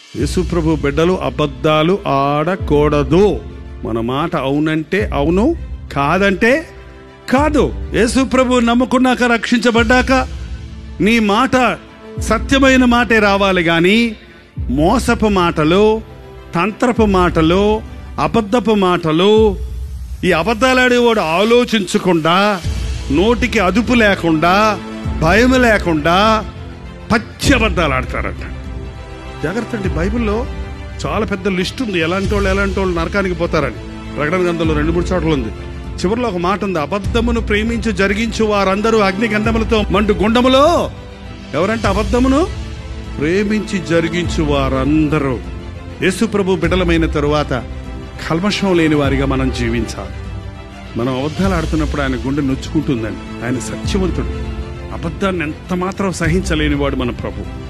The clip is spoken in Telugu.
యేసుప్రభు బిడ్డలు అబద్ధాలు ఆడకూడదు మన మాట అవునంటే అవును కాదంటే కాదు యేసుప్రభు నమ్ముకున్నాక రక్షించబడ్డాక నీ మాట సత్యమైన మాటే రావాలి గాని మోసపు మాటలు తంత్రపు మాటలు అబద్ధపు మాటలు ఈ అబద్ధాలాడేవాడు ఆలోచించకుండా నోటికి అదుపు లేకుండా భయం లేకుండా పచ్చి అబద్ధాలు ఆడతారంట జాగ్రత్త అండి బైబిల్లో చాలా పెద్ద లిస్ట్ ఉంది ఎలాంటి వాళ్ళు ఎలాంటి వాళ్ళు నరకానికి పోతారని ప్రకటన గ్రంథంలో రెండు మూడు చోట్ల ఉంది చివరిలో ఒక మాట ఉంది అబద్ధమును ప్రేమించి జరిగించు వారందరూ అగ్ని గంధములతో మండు గుండములో ఎవరంటే అబద్ధమును ప్రేమించి జరిగించు వారందరూ యేసు ప్రభు బిడలమైన తరువాత కల్మషం లేని వారిగా మనం జీవించాలి మనం అబద్ధాలు ఆడుతున్నప్పుడు ఆయన గుండె నొచ్చుకుంటుందండి ఆయన సత్యవంతుడు అబద్ధాన్ని ఎంత మాత్రం సహించలేనివాడు మన ప్రభు